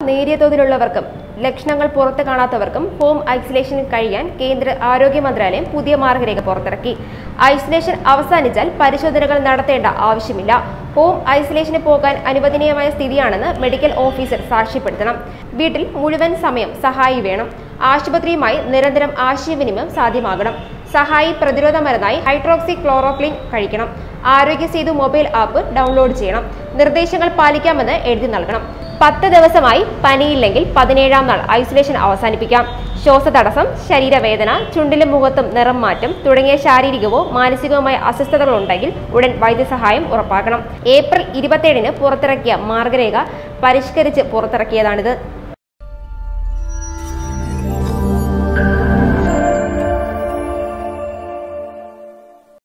നേരിയ തോതിലുള്ളവർക്കും ലക്ഷണങ്ങൾ പുറത്ത് കാണാത്തവർക്കും ഹോം ഐസൊലേഷനിൽ കഴിയാൻ കേന്ദ്ര ആരോഗ്യ മന്ത്രാലയം പുതിയ മാർഗരേഖ പുറത്തിറക്കി ഐസൊലേഷൻ അവസാനിച്ചാൽ പരിശോധനകൾ നടത്തേണ്ട ആവശ്യമില്ല ഹോം ഐസൊലേഷന് പോകാൻ അനുവദനീയമായ സ്ഥിതിയാണെന്ന് മെഡിക്കൽ ഓഫീസർ സാക്ഷ്യപ്പെടുത്തണം വീട്ടിൽ മുഴുവൻ സമയം സഹായി വേണം ആശുപത്രിയുമായി നിരന്തരം ആശയവിനിമയം സാധ്യമാകണം സഹായി പ്രതിരോധ മരുന്നായി ഹൈഡ്രോക്സി ക്ലോറോക്ലിൻ കഴിക്കണം ആരോഗ്യ സേതു മൊബൈൽ ആപ്പ് ഡൗൺലോഡ് ചെയ്യണം നിർദ്ദേശങ്ങൾ പാലിക്കാമെന്ന് എഴുതി നൽകണം പത്ത് ദിവസമായി പനിയില്ലെങ്കിൽ പതിനേഴാം നാൾ ഐസൊലേഷൻ അവസാനിപ്പിക്കാം ശ്വാസതടസ്സം ശരീരവേദന ചുണ്ടിലും മുഖത്തും നിറം മാറ്റം തുടങ്ങിയ ശാരീരികവോ മാനസികവുമായ അസ്വസ്ഥതകൾ ഉണ്ടെങ്കിൽ ഉടൻ വൈദ്യസഹായം ഉറപ്പാക്കണം ഏപ്രിൽ ഇരുപത്തിയേഴിന് പുറത്തിറക്കിയ മാർഗരേഖ പരിഷ്കരിച്ച് പുറത്തിറക്കിയതാണിത്